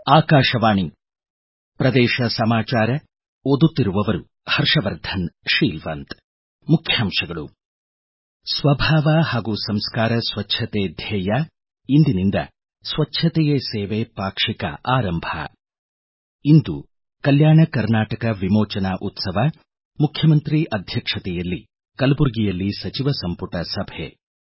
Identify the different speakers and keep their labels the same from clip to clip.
Speaker 1: ಆಕಾಶವಾಣಿ ಪ್ರದೇಶ ಸಮಾಚಾರ ಓದುತ್ತಿರುವವರು ಹರ್ಷವರ್ಧನ್ ಶೀಲ್ವಂತ್ ಮುಖ್ಯಾಂಶಗಳು ಸ್ವಭಾವ ಹಾಗೂ ಸಂಸ್ಕಾರ ಸ್ವಚ್ಛತೆ ಧ್ಯೇಯ ಇಂದಿನಿಂದ ಸ್ವಚ್ಛತೆಯೇ ಸೇವೆ ಪಾಕ್ಷಿಕ ಆರಂಭ ಇಂದು ಕಲ್ಯಾಣ ಕರ್ನಾಟಕ ವಿಮೋಚನಾ ಉತ್ಸವ ಮುಖ್ಯಮಂತ್ರಿ ಅಧ್ಯಕ್ಷತೆಯಲ್ಲಿ ಕಲಬುರಗಿಯಲ್ಲಿ ಸಚಿವ ಸಂಪುಟ ಸಭೆ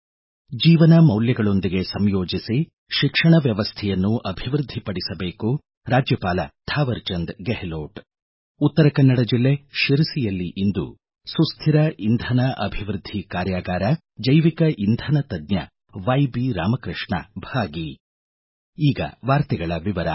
Speaker 1: ಜೀವನ ಮೌಲ್ಯಗಳೊಂದಿಗೆ ಸಂಯೋಜಿಸಿ ಶಿಕ್ಷಣ ವ್ಯವಸ್ಥೆಯನ್ನು ಅಭಿವೃದ್ಧಿಪಡಿಸಬೇಕು ರಾಜ್ಯಪಾಲ ಥಾವರ್ಚಂದ್ ಗೆಹ್ಲೋಟ್ ಉತ್ತರ ಕನ್ನಡ ಜಿಲ್ಲೆ ಶಿರಸಿಯಲ್ಲಿ ಇಂದು ಸುಸ್ಥಿರ ಇಂಧನ ಅಭಿವೃದ್ಧಿ ಕಾರ್ಯಾಗಾರ ಜೈವಿಕ ಇಂಧನ ತಜ್ಞ ವೈಬಿ ರಾಮಕೃಷ್ಣ ಭಾಗಿ ಈಗ ವಾರ್ತೆಗಳ ವಿವರ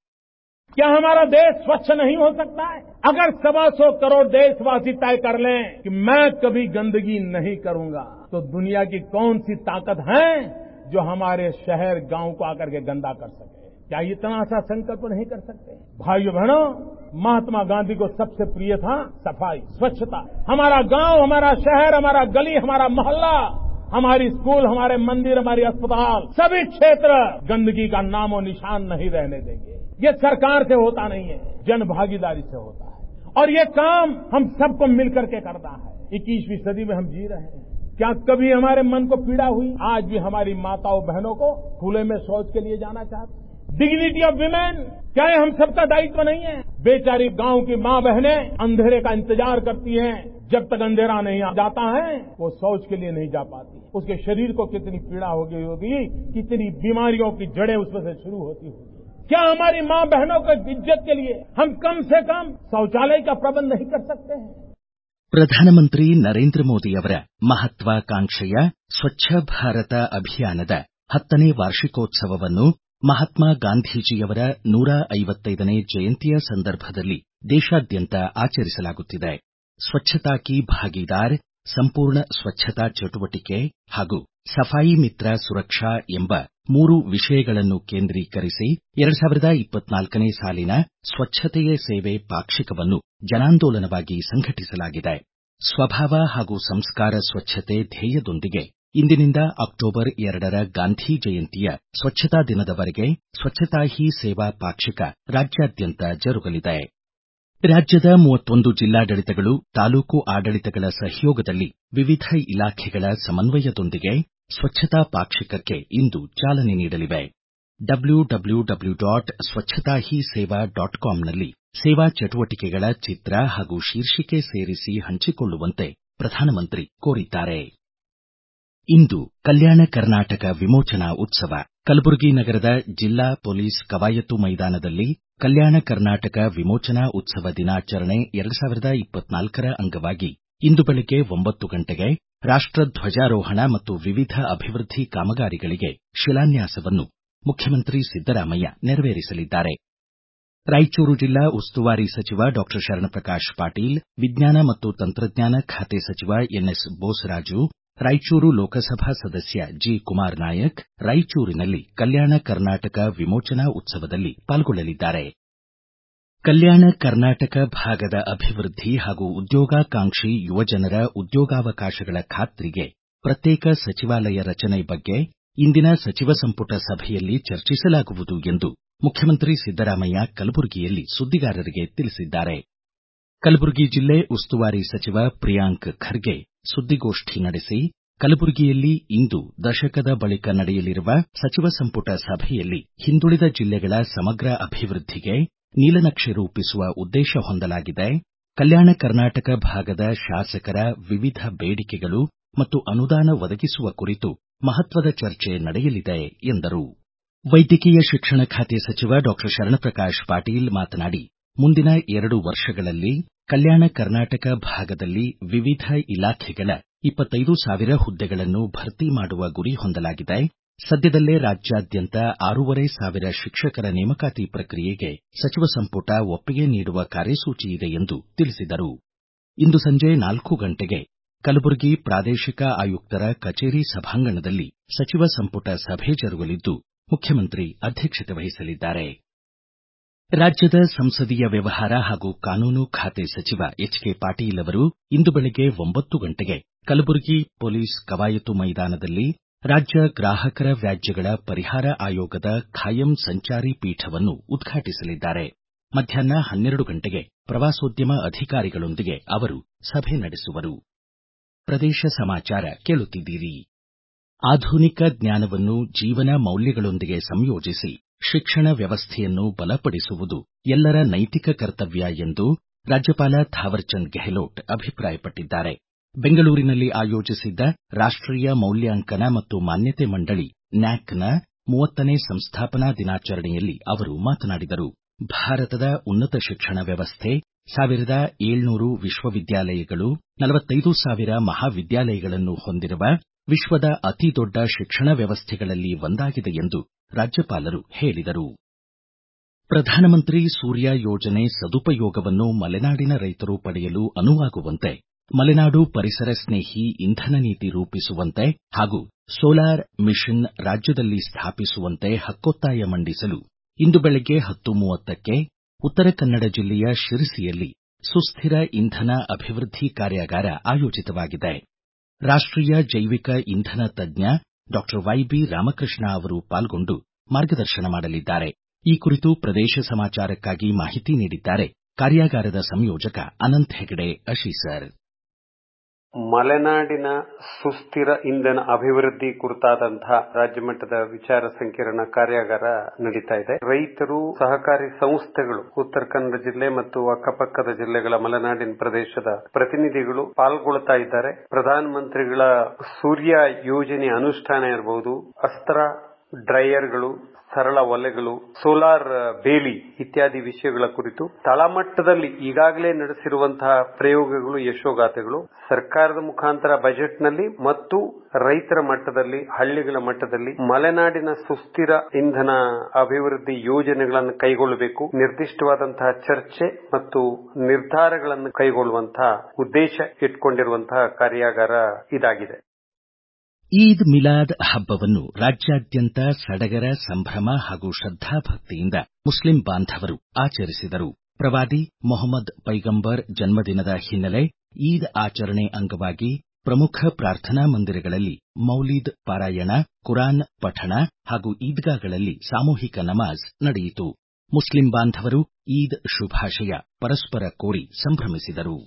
Speaker 2: क्या हमारा देश स्वच्छ नहीं हो सकता है अगर सवा सौ करोड़ देशवासी तय कर लें कि मैं कभी गंदगी नहीं करूंगा तो दुनिया की कौन सी ताकत है जो हमारे शहर गांव को आकर के गंदा कर सके क्या इतना सा संकल्प नहीं कर सकते भाइयों बहनों महात्मा गांधी को सबसे प्रिय था सफाई स्वच्छता हमारा गांव हमारा शहर हमारा गली हमारा मोहल्ला हमारी स्कूल हमारे मंदिर हमारी अस्पताल सभी क्षेत्र गंदगी का नामो निशान नहीं रहने देंगे ये सरकार से होता नहीं है जन भागीदारी से होता है और ये काम हम सबको मिलकर के करना है इक्कीसवीं सदी में हम जी रहे हैं क्या कभी हमारे मन को पीड़ा हुई आज भी हमारी माताओं बहनों को खुले में शौच के लिए जाना चाहते डिग्निटी ऑफ विमेन क्या ये हम सबका दायित्व नहीं है बेचारी गांव की माँ बहनें अंधेरे का इंतजार करती हैं जब तक अंधेरा नहीं आ जाता है वो शौच के लिए नहीं जा पाती उसके शरीर को कितनी पीड़ा हो गई होगी कितनी बीमारियों की जड़ें उसमें से शुरू होती होगी क्या हमारी माँ बहनों की इज्जत के लिए हम कम से कम शौचालय का प्रबंध नहीं कर सकते हैं
Speaker 1: ಪ್ರಧಾನಮಂತ್ರಿ ನರೇಂದ್ರ ಮೋದಿಯವರ ಮಹತ್ವಾಕಾಂಕ್ಷೆಯ ಸ್ವಚ್ಛ ಭಾರತ ಅಭಿಯಾನದ ಹತ್ತನೇ ವಾರ್ಷಿಕೋತ್ಸವವನ್ನು ಮಹಾತ್ಮ ಗಾಂಧೀಜಿಯವರ ನೂರ ಐವತ್ತೈದನೇ ಜಯಂತಿಯ ಸಂದರ್ಭದಲ್ಲಿ ದೇಶಾದ್ಯಂತ ಆಚರಿಸಲಾಗುತ್ತಿದೆ ಸ್ವಚ್ಛತಾ ಕಿ ಭಾಗೀದಾರ್ ಸಂಪೂರ್ಣ ಸ್ವಚ್ಛತಾ ಚಟುವಟಿಕೆ ಹಾಗೂ ಸಫಾಯಿ ಮಿತ್ರ ಸುರಕ್ಷಾ ಎಂಬ ಮೂರು ವಿಷಯಗಳನ್ನು ಕೇಂದ್ರೀಕರಿಸಿ ಎರಡ್ ಸಾವಿರದ ಇಪ್ಪತ್ನಾಲ್ಕನೇ ಸಾಲಿನ ಸ್ವಚ್ಛತೆಯೇ ಸೇವೆ ಪಾಕ್ಷಿಕವನ್ನು ಜನಾಂದೋಲನವಾಗಿ ಸಂಘಟಿಸಲಾಗಿದೆ ಸ್ವಭಾವ ಹಾಗೂ ಸಂಸ್ಕಾರ ಸ್ವಚ್ಛತೆ ಧ್ಯೇಯದೊಂದಿಗೆ ಇಂದಿನಿಂದ ಅಕ್ಟೋಬರ್ ಎರಡರ ಗಾಂಧಿ ಜಯಂತಿಯ ಸ್ವಚ್ಛತಾ ದಿನದವರೆಗೆ ಸ್ವಚ್ಛತಾ ಹಿ ಸೇವಾ ಪಾಕ್ಷಿಕ ರಾಜ್ಯಾದ್ಯಂತ ಜರುಗಲಿದೆ ರಾಜ್ಯದ ಮೂವತ್ತೊಂದು ಜಿಲ್ಲಾಡಳಿತಗಳು ತಾಲೂಕು ಆಡಳಿತಗಳ ಸಹಯೋಗದಲ್ಲಿ ವಿವಿಧ ಇಲಾಖೆಗಳ ಸಮನ್ವಯದೊಂದಿಗೆ ಸ್ವಚ್ಛತಾ ಪಾಕ್ಷಿಕಕ್ಕೆ ಇಂದು ಚಾಲನೆ ನೀಡಲಿವೆ ಡಬ್ಲ್ಯೂ ಡಬ್ಲ್ಯೂ ಡಬ್ಲ್ಯೂ ಡಾಟ್ ಸ್ವಚ್ಛತಾ ಹಿ ಸೇವಾ ಡಾಟ್ ಕಾಂನಲ್ಲಿ ಸೇವಾ ಚಟುವಟಿಕೆಗಳ ಚಿತ್ರ ಹಾಗೂ ಶೀರ್ಷಿಕೆ ಸೇರಿಸಿ ಹಂಚಿಕೊಳ್ಳುವಂತೆ ಪ್ರಧಾನಮಂತ್ರಿ ಕೋರಿದ್ದಾರೆ ಇಂದು ಕಲ್ಯಾಣ ಕರ್ನಾಟಕ ವಿಮೋಚನಾ ಉತ್ಸವ ಕಲಬುರಗಿ ನಗರದ ಜಿಲ್ಲಾ ಪೊಲೀಸ್ ಕವಾಯತು ಮೈದಾನದಲ್ಲಿ ಕಲ್ಯಾಣ ಕರ್ನಾಟಕ ವಿಮೋಚನಾ ಉತ್ಸವ ದಿನಾಚರಣೆ ಎರಡ್ ಸಾವಿರದ ಇಪ್ಪತ್ನಾಲ್ಕರ ಅಂಗವಾಗಿ ಇಂದು ಬೆಳಗ್ಗೆ ಒಂಬತ್ತು ಗಂಟೆಗೆ ರಾಷ್ಟ ಧ್ವಜಾರೋಹಣ ಮತ್ತು ವಿವಿಧ ಅಭಿವೃದ್ಧಿ ಕಾಮಗಾರಿಗಳಿಗೆ ಶಿಲಾನ್ಯಾಸವನ್ನು ಮುಖ್ಯಮಂತ್ರಿ ಸಿದ್ದರಾಮಯ್ಯ ನೆರವೇರಿಸಲಿದ್ದಾರೆ ರಾಯಚೂರು ಜಿಲ್ಲಾ ಉಸ್ತುವಾರಿ ಸಚಿವ ಡಾಕ್ಟರ್ ಶರಣಪ್ರಕಾಶ್ ಪಾಟೀಲ್ ವಿಜ್ಞಾನ ಮತ್ತು ತಂತ್ರಜ್ಞಾನ ಖಾತೆ ಸಚಿವ ಎನ್ಎಸ್ ಬೋಸರಾಜು ರಾಯಚೂರು ಲೋಕಸಭಾ ಸದಸ್ಯ ಜಿ ಕುಮಾರ್ ನಾಯಕ್ ರಾಯಚೂರಿನಲ್ಲಿ ಕಲ್ಯಾಣ ಕರ್ನಾಟಕ ವಿಮೋಚನಾ ಉತ್ಸವದಲ್ಲಿ ಪಾಲ್ಗೊಳ್ಳಲಿದ್ದಾರೆ ಕಲ್ಯಾಣ ಕರ್ನಾಟಕ ಭಾಗದ ಅಭಿವೃದ್ಧಿ ಹಾಗೂ ಉದ್ಯೋಗಾಕಾಂಕ್ಷಿ ಯುವಜನರ ಉದ್ಯೋಗಾವಕಾಶಗಳ ಖಾತ್ರಿಗೆ ಪ್ರತ್ಯೇಕ ಸಚಿವಾಲಯ ರಚನೆ ಬಗ್ಗೆ ಇಂದಿನ ಸಚಿವ ಸಂಪುಟ ಸಭೆಯಲ್ಲಿ ಚರ್ಚಿಸಲಾಗುವುದು ಎಂದು ಮುಖ್ಯಮಂತ್ರಿ ಸಿದ್ದರಾಮಯ್ಯ ಕಲಬುರಗಿಯಲ್ಲಿ ಸುದ್ದಿಗಾರರಿಗೆ ತಿಳಿಸಿದ್ದಾರೆ ಕಲಬುರಗಿ ಜಿಲ್ಲೆ ಉಸ್ತುವಾರಿ ಸಚಿವ ಪ್ರಿಯಾಂಕ್ ಖರ್ಗೆ ಸುದ್ದಿಗೋಷ್ಠಿ ನಡೆಸಿ ಕಲಬುರಗಿಯಲ್ಲಿ ಇಂದು ದಶಕದ ಬಳಿಕ ನಡೆಯಲಿರುವ ಸಚಿವ ಸಂಪುಟ ಸಭೆಯಲ್ಲಿ ಹಿಂದುಳಿದ ಜಿಲ್ಲೆಗಳ ಸಮಗ್ರ ಅಭಿವೃದ್ಧಿಗೆ ನೀಲನಕ್ಷೆ ರೂಪಿಸುವ ಉದ್ದೇಶ ಹೊಂದಲಾಗಿದೆ ಕಲ್ಯಾಣ ಕರ್ನಾಟಕ ಭಾಗದ ಶಾಸಕರ ವಿವಿಧ ಬೇಡಿಕೆಗಳು ಮತ್ತು ಅನುದಾನ ಒದಗಿಸುವ ಕುರಿತು ಮಹತ್ವದ ಚರ್ಚೆ ನಡೆಯಲಿದೆ ಎಂದರು ವೈದ್ಯಕೀಯ ಶಿಕ್ಷಣ ಖಾತೆ ಸಚಿವ ಡಾಕ್ಟರ್ ಶರಣಪ್ರಕಾಶ್ ಪಾಟೀಲ್ ಮಾತನಾಡಿ ಮುಂದಿನ ಎರಡು ವರ್ಷಗಳಲ್ಲಿ ಕಲ್ಯಾಣ ಕರ್ನಾಟಕ ಭಾಗದಲ್ಲಿ ವಿವಿಧ ಇಲಾಖೆಗಳ ಇಪ್ಪತ್ತೈದು ಸಾವಿರ ಹುದ್ದೆಗಳನ್ನು ಭರ್ತಿ ಮಾಡುವ ಗುರಿ ಹೊಂದಲಾಗಿದೆ ಸದ್ಯದಲ್ಲೇ ರಾಜ್ಯಾದ್ಯಂತ ಆರೂವರೆ ಸಾವಿರ ಶಿಕ್ಷಕರ ನೇಮಕಾತಿ ಪ್ರಕ್ರಿಯೆಗೆ ಸಚಿವ ಸಂಪುಟ ಒಪ್ಪಿಗೆ ನೀಡುವ ಕಾರ್ಯಸೂಚಿ ಇದೆ ಎಂದು ತಿಳಿಸಿದರು ಇಂದು ಸಂಜೆ ನಾಲ್ಕು ಗಂಟೆಗೆ ಕಲಬುರಗಿ ಪ್ರಾದೇಶಿಕ ಆಯುಕ್ತರ ಕಚೇರಿ ಸಭಾಂಗಣದಲ್ಲಿ ಸಚಿವ ಸಂಪುಟ ಸಭೆ ಜರುಗಲಿದ್ದು ಮುಖ್ಯಮಂತ್ರಿ ಅಧ್ಯಕ್ಷತೆ ವಹಿಸಲಿದ್ದಾರೆ ರಾಜ್ಯದ ಸಂಸದೀಯ ವ್ಯವಹಾರ ಹಾಗೂ ಕಾನೂನು ಖಾತೆ ಸಚಿವ ಎಚ್ ಕೆ ಪಾಟೀಲ್ ಅವರು ಇಂದು ಬೆಳಗ್ಗೆ ಒಂಬತ್ತು ಗಂಟೆಗೆ ಕಲಬುರಗಿ ಪೊಲೀಸ್ ಕವಾಯತು ಮೈದಾನದಲ್ಲಿ ರಾಜ್ಯ ಗ್ರಾಹಕರ ವ್ಯಾಜ್ಯಗಳ ಪರಿಹಾರ ಆಯೋಗದ ಖಾಯಂ ಸಂಚಾರಿ ಪೀಠವನ್ನು ಉದ್ಘಾಟಿಸಲಿದ್ದಾರೆ ಮಧ್ಯಾಹ್ನ ಹನ್ನೆರಡು ಗಂಟೆಗೆ ಪ್ರವಾಸೋದ್ಯಮ ಅಧಿಕಾರಿಗಳೊಂದಿಗೆ ಅವರು ಸಭೆ ನಡೆಸುವರು ಪ್ರದೇಶ ಸಮಾಚಾರ ಕೇಳುತ್ತಿದ್ದೀರಿ ಆಧುನಿಕ ಜ್ಞಾನವನ್ನು ಜೀವನ ಮೌಲ್ಯಗಳೊಂದಿಗೆ ಸಂಯೋಜಿಸಿ ಶಿಕ್ಷಣ ವ್ಯವಸ್ಥೆಯನ್ನು ಬಲಪಡಿಸುವುದು ಎಲ್ಲರ ನೈತಿಕ ಕರ್ತವ್ಯ ಎಂದು ರಾಜ್ಯಪಾಲ ಥಾವರ್ಚಂದ್ ಗೆಹ್ಲೋಟ್ ಅಭಿಪ್ರಾಯಪಟ್ಟಿದ್ದಾರೆ ಬೆಂಗಳೂರಿನಲ್ಲಿ ಆಯೋಜಿಸಿದ್ದ ರಾಷ್ಟೀಯ ಮೌಲ್ಯಾಂಕನ ಮತ್ತು ಮಾನ್ಯತೆ ಮಂಡಳಿ ನ್ಯಾಕ್ನ ಮೂವತ್ತನೇ ಸಂಸ್ಥಾಪನಾ ದಿನಾಚರಣೆಯಲ್ಲಿ ಅವರು ಮಾತನಾಡಿದರು ಭಾರತದ ಉನ್ನತ ಶಿಕ್ಷಣ ವ್ಯವಸ್ಥೆ ಸಾವಿರದ ಏಳ್ನೂರು ವಿಶ್ವವಿದ್ಯಾಲಯಗಳು ನಲವತ್ತೈದು ಸಾವಿರ ಮಹಾವಿದ್ಯಾಲಯಗಳನ್ನು ಹೊಂದಿರುವ ವಿಶ್ವದ ಅತಿ ದೊಡ್ಡ ಶಿಕ್ಷಣ ವ್ಯವಸ್ಥೆಗಳಲ್ಲಿ ಒಂದಾಗಿದೆ ಎಂದು ರಾಜ್ಯಪಾಲರು ಹೇಳಿದರು ಪ್ರಧಾನಮಂತ್ರಿ ಸೂರ್ಯ ಯೋಜನೆ ಸದುಪಯೋಗವನ್ನು ಮಲೆನಾಡಿನ ರೈತರು ಪಡೆಯಲು ಅನುವಾಗುವಂತೆ ಮಲೆನಾಡು ಪರಿಸರ ಸ್ನೇಹಿ ಇಂಧನ ನೀತಿ ರೂಪಿಸುವಂತೆ ಹಾಗೂ ಸೋಲಾರ್ ಮಿಷನ್ ರಾಜ್ಯದಲ್ಲಿ ಸ್ಥಾಪಿಸುವಂತೆ ಹಕ್ಕೊತ್ತಾಯ ಮಂಡಿಸಲು ಇಂದು ಬೆಳಗ್ಗೆ ಹತ್ತು ಮೂವತ್ತಕ್ಕೆ ಉತ್ತರ ಕನ್ನಡ ಜಿಲ್ಲೆಯ ಶಿರಸಿಯಲ್ಲಿ ಸುಸ್ಥಿರ ಇಂಧನ ಅಭಿವೃದ್ಧಿ ಕಾರ್ಯಾಗಾರ ಆಯೋಜಿತವಾಗಿದೆ ರಾಷ್ಟೀಯ ಜೈವಿಕ ಇಂಧನ ತಜ್ಞ ಡಾಕ್ಟರ್ ವೈಬಿ ರಾಮಕೃಷ್ಣ ಅವರು ಪಾಲ್ಗೊಂಡು ಮಾರ್ಗದರ್ಶನ ಮಾಡಲಿದ್ದಾರೆ ಈ ಕುರಿತು ಪ್ರದೇಶ ಸಮಾಚಾರಕ್ಕಾಗಿ ಮಾಹಿತಿ ನೀಡಿದ್ದಾರೆ ಕಾರ್ಯಾಗಾರದ ಸಂಯೋಜಕ ಅನಂತ್ ಹೆಗಡೆ ಅಶೀಸರ್
Speaker 3: ಮಲೆನಾಡಿನ ಸುಸ್ಥಿರ ಇಂಧನ ಅಭಿವೃದ್ಧಿ ಕುರಿತಾದಂತಹ ರಾಜ್ಯ ಮಟ್ಟದ ವಿಚಾರ ಸಂಕಿರಣ ಕಾರ್ಯಾಗಾರ ನಡೀತಾ ಇದೆ ರೈತರು ಸಹಕಾರಿ ಸಂಸ್ಥೆಗಳು ಉತ್ತರ ಕನ್ನಡ ಜಿಲ್ಲೆ ಮತ್ತು ಅಕ್ಕಪಕ್ಕದ ಜಿಲ್ಲೆಗಳ ಮಲೆನಾಡಿನ ಪ್ರದೇಶದ ಪ್ರತಿನಿಧಿಗಳು ಪಾಲ್ಗೊಳ್ತಾ ಇದ್ದಾರೆ ಪ್ರಧಾನ ಮಂತ್ರಿಗಳ ಸೂರ್ಯ ಯೋಜನೆ ಅನುಷ್ಠಾನ ಇರಬಹುದು ಅಸ್ತ್ರ ಡ್ರೈಯರ್ಗಳು ಸರಳ ಒಲೆಗಳು ಸೋಲಾರ್ ಬೇಲಿ ಇತ್ಯಾದಿ ವಿಷಯಗಳ ಕುರಿತು ತಳಮಟ್ಟದಲ್ಲಿ ಈಗಾಗಲೇ ನಡೆಸಿರುವಂತಹ ಪ್ರಯೋಗಗಳು ಯಶೋಗಾಥೆಗಳು ಸರ್ಕಾರದ ಮುಖಾಂತರ ಬಜೆಟ್ನಲ್ಲಿ ಮತ್ತು ರೈತರ ಮಟ್ಟದಲ್ಲಿ ಹಳ್ಳಿಗಳ ಮಟ್ಟದಲ್ಲಿ ಮಲೆನಾಡಿನ ಸುಸ್ಥಿರ ಇಂಧನ ಅಭಿವೃದ್ಧಿ ಯೋಜನೆಗಳನ್ನು ಕೈಗೊಳ್ಳಬೇಕು ನಿರ್ದಿಷ್ಟವಾದಂತಹ ಚರ್ಚೆ ಮತ್ತು ನಿರ್ಧಾರಗಳನ್ನು ಕೈಗೊಳ್ಳುವಂತಹ ಉದ್ದೇಶ ಇಟ್ಕೊಂಡಿರುವಂತಹ ಕಾರ್ಯಾಗಾರ ಇದಾಗಿದೆ
Speaker 1: ಈದ್ ಮಿಲಾದ್ ಹಬ್ಬವನ್ನು ರಾಜ್ಯಾದ್ಯಂತ ಸಡಗರ ಸಂಭ್ರಮ ಹಾಗೂ ಶ್ರದ್ಧಾಭಕ್ತಿಯಿಂದ ಮುಸ್ಲಿಂ ಬಾಂಧವರು ಆಚರಿಸಿದರು ಪ್ರವಾದಿ ಮೊಹಮ್ಮದ್ ಪೈಗಂಬರ್ ಜನ್ಮದಿನದ ಹಿನ್ನೆಲೆ ಈದ್ ಆಚರಣೆ ಅಂಗವಾಗಿ ಪ್ರಮುಖ ಪ್ರಾರ್ಥನಾ ಮಂದಿರಗಳಲ್ಲಿ ಮೌಲೀದ್ ಪಾರಾಯಣ ಕುರಾನ್ ಪಠಣ ಹಾಗೂ ಈದ್ಗಾಗಳಲ್ಲಿ ಸಾಮೂಹಿಕ ನಮಾಜ್ ನಡೆಯಿತು ಮುಸ್ಲಿಂ ಬಾಂಧವರು ಈದ್ ಶುಭಾಶಯ ಪರಸ್ಪರ ಕೋರಿ ಸಂಭ್ರಮಿಸಿದರು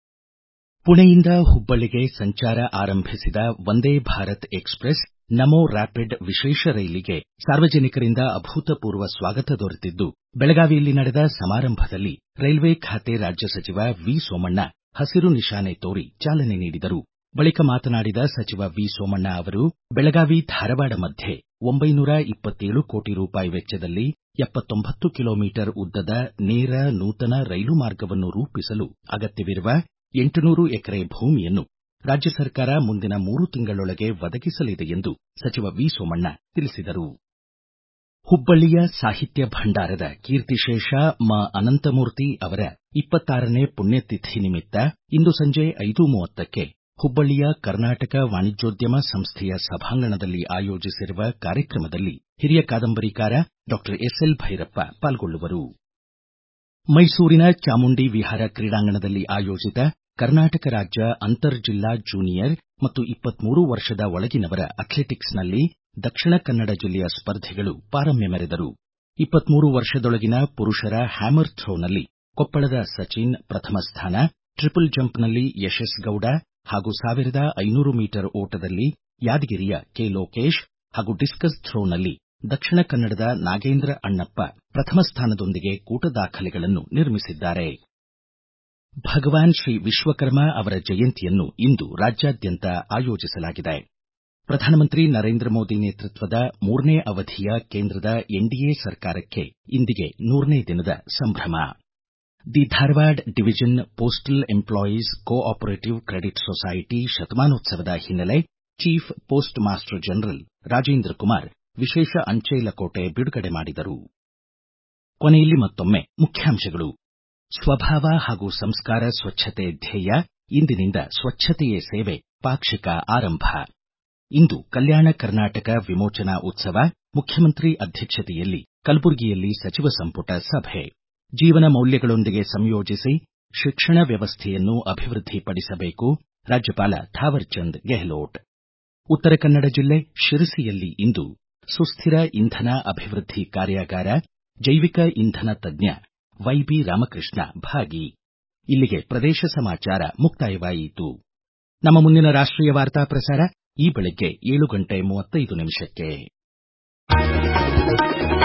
Speaker 1: ಪುಣೆಯಿಂದ ಹುಬ್ಬಳ್ಳಿಗೆ ಸಂಚಾರ ಆರಂಭಿಸಿದ ವಂದೇ ಭಾರತ್ ಎಕ್ಸ್ಪ್ರೆಸ್ ನಮೋ ರ್ಯಾಪಿಡ್ ವಿಶೇಷ ರೈಲಿಗೆ ಸಾರ್ವಜನಿಕರಿಂದ ಅಭೂತಪೂರ್ವ ಸ್ವಾಗತ ದೊರೆತಿದ್ದು ಬೆಳಗಾವಿಯಲ್ಲಿ ನಡೆದ ಸಮಾರಂಭದಲ್ಲಿ ರೈಲ್ವೆ ಖಾತೆ ರಾಜ್ಯ ಸಚಿವ ವಿ ಸೋಮಣ್ಣ ಹಸಿರು ನಿಶಾನೆ ತೋರಿ ಚಾಲನೆ ನೀಡಿದರು ಬಳಿಕ ಮಾತನಾಡಿದ ಸಚಿವ ವಿ ಸೋಮಣ್ಣ ಅವರು ಬೆಳಗಾವಿ ಧಾರವಾಡ ಮಧ್ಯೆ ಒಂಬೈನೂರ ಇಪ್ಪತ್ತೇಳು ಕೋಟಿ ರೂಪಾಯಿ ವೆಚ್ಚದಲ್ಲಿ ಎಪ್ಪತ್ತೊಂಬತ್ತು ಕಿಲೋಮೀಟರ್ ಉದ್ದದ ನೇರ ನೂತನ ರೈಲು ಮಾರ್ಗವನ್ನು ರೂಪಿಸಲು ಅಗತ್ಯವಿರುವ ಎಂಟುನೂರು ಎಕರೆ ಭೂಮಿಯನ್ನು ರಾಜ್ಯ ಸರ್ಕಾರ ಮುಂದಿನ ಮೂರು ತಿಂಗಳೊಳಗೆ ಒದಗಿಸಲಿದೆ ಎಂದು ಸಚಿವ ವಿ ಸೋಮಣ್ಣ ತಿಳಿಸಿದರು ಹುಬ್ಬಳ್ಳಿಯ ಸಾಹಿತ್ಯ ಭಂಡಾರದ ಕೀರ್ತಿಶೇಷ ಮ ಅನಂತಮೂರ್ತಿ ಅವರ ಇಪ್ಪತ್ತಾರನೇ ಪುಣ್ಯತಿಥಿ ನಿಮಿತ್ತ ಇಂದು ಸಂಜೆ ಐದು ಮೂವತ್ತಕ್ಕೆ ಹುಬ್ಬಳ್ಳಿಯ ಕರ್ನಾಟಕ ವಾಣಿಜ್ಯೋದ್ಯಮ ಸಂಸ್ಥೆಯ ಸಭಾಂಗಣದಲ್ಲಿ ಆಯೋಜಿಸಿರುವ ಕಾರ್ಯಕ್ರಮದಲ್ಲಿ ಹಿರಿಯ ಕಾದಂಬರಿಕಾರ ಡಾಕ್ಟರ್ ಎಸ್ಎಲ್ ಭೈರಪ್ಪ ಪಾಲ್ಗೊಳ್ಳುವರು ಮೈಸೂರಿನ ಚಾಮುಂಡಿ ವಿಹಾರ ಕ್ರೀಡಾಂಗಣದಲ್ಲಿ ಆಯೋಜಿತ ಕರ್ನಾಟಕ ರಾಜ್ಯ ಅಂತರ್ ಜಿಲ್ಲಾ ಜೂನಿಯರ್ ಮತ್ತು ಇಪ್ಪತ್ಮೂರು ವರ್ಷದ ಒಳಗಿನವರ ಅಥ್ಲೆಟಿಕ್ಸ್ನಲ್ಲಿ ದಕ್ಷಿಣ ಕನ್ನಡ ಜಿಲ್ಲೆಯ ಸ್ಪರ್ಧಿಗಳು ಪಾರಮ್ಯ ಮೆರೆದರು ಇಪ್ಪತ್ಮೂರು ವರ್ಷದೊಳಗಿನ ಪುರುಷರ ಹ್ಯಾಮರ್ ಥ್ರೋನಲ್ಲಿ ಕೊಪ್ಪಳದ ಸಚಿನ್ ಪ್ರಥಮ ಸ್ಥಾನ ಟ್ರಿಪಲ್ ಜಂಪ್ನಲ್ಲಿ ಯಶಸ್ ಗೌಡ ಹಾಗೂ ಸಾವಿರದ ಐನೂರು ಮೀಟರ್ ಓಟದಲ್ಲಿ ಯಾದಗಿರಿಯ ಕೆ ಲೋಕೇಶ್ ಹಾಗೂ ಡಿಸ್ಕಸ್ ಥ್ರೋನಲ್ಲಿ ದಕ್ಷಿಣ ಕನ್ನಡದ ನಾಗೇಂದ್ರ ಅಣ್ಣಪ್ಪ ಪ್ರಥಮ ಸ್ಥಾನದೊಂದಿಗೆ ಕೂಟ ದಾಖಲೆಗಳನ್ನು ನಿರ್ಮಿಸಿದ್ದಾರೆ ಭಗವಾನ್ ಶ್ರೀ ವಿಶ್ವಕರ್ಮ ಅವರ ಜಯಂತಿಯನ್ನು ಇಂದು ರಾಜ್ಯಾದ್ಯಂತ ಆಯೋಜಿಸಲಾಗಿದೆ ಪ್ರಧಾನಮಂತ್ರಿ ನರೇಂದ್ರ ಮೋದಿ ನೇತೃತ್ವದ ಮೂರನೇ ಅವಧಿಯ ಕೇಂದ್ರದ ಎನ್ಡಿಎ ಸರ್ಕಾರಕ್ಕೆ ಇಂದಿಗೆ ನೂರನೇ ದಿನದ ಸಂಭ್ರಮ the Dharwad division postal employees cooperative credit society ಶತಮಾನೋತ್ಸವದ ಹಿನ್ನೆಲೆ chief post master general Rajendra Kumar ವಿಶೇಷ ಅಂಚೆ ಲಕೋಟೆ ಬಿಡುಗಡೆ ಮಾಡಿದರು ಕೊನೆಯಲ್ಲಿ ಮತ್ತೊಮ್ಮೆ ಮುಖ್ಯಾಂಶಗಳು ಸ್ವಭಾವ ಹಾಗೂ ಸಂಸ್ಕಾರ ಸ್ವಚ್ಛತೆ ಧ್ಯೇಯ ಇಂದಿನಿಂದ ಸ್ವಚ್ಛತೆಯೇ ಸೇವೆ ಪಾಕ್ಷಿಕ ಆರಂಭ ಇಂದು ಕಲ್ಯಾಣ ಕರ್ನಾಟಕ ವಿಮೋಚನಾ ಉತ್ಸವ ಮುಖ್ಯಮಂತ್ರಿ ಅಧ್ಯಕ್ಷತೆಯಲ್ಲಿ ಕಲಬುರಗಿಯಲ್ಲಿ ಸಚಿವ ಸಂಪುಟ ಸಭೆ ಜೀವನ ಮೌಲ್ಯಗಳೊಂದಿಗೆ ಸಂಯೋಜಿಸಿ ಶಿಕ್ಷಣ ವ್ಯವಸ್ಥೆಯನ್ನು ಅಭಿವೃದ್ಧಿಪಡಿಸಬೇಕು ರಾಜ್ಯಪಾಲ ಥಾವರ್ಚಂದ್ ಗೆಹ್ಲೋಟ್ ಉತ್ತರ ಕನ್ನಡ ಜಿಲ್ಲೆ ಶಿರಸಿಯಲ್ಲಿ ಇಂದು ಸುಸ್ಥಿರ ಇಂಧನ ಅಭಿವೃದ್ಧಿ ಕಾರ್ಯಾಗಾರ ಜೈವಿಕ ಇಂಧನ ತಜ್ಞ ವೈಬಿ ರಾಮಕೃಷ್ಣ ಭಾಗಿ ಇಲ್ಲಿಗೆ ಪ್ರದೇಶ ಸಮಾಚಾರ ಮುಕ್ತಾಯವಾಯಿತು ನಮ್ಮ ಮುಂದಿನ ರಾಷ್ಟ್ರೀಯ ವಾರ್ತಾ ಪ್ರಸಾರ ಈ ಬೆಳಗ್ಗೆ ಏಳು ಗಂಟೆ ಮೂವತ್ತೈದು ನಿಮಿಷಕ್ಕೆ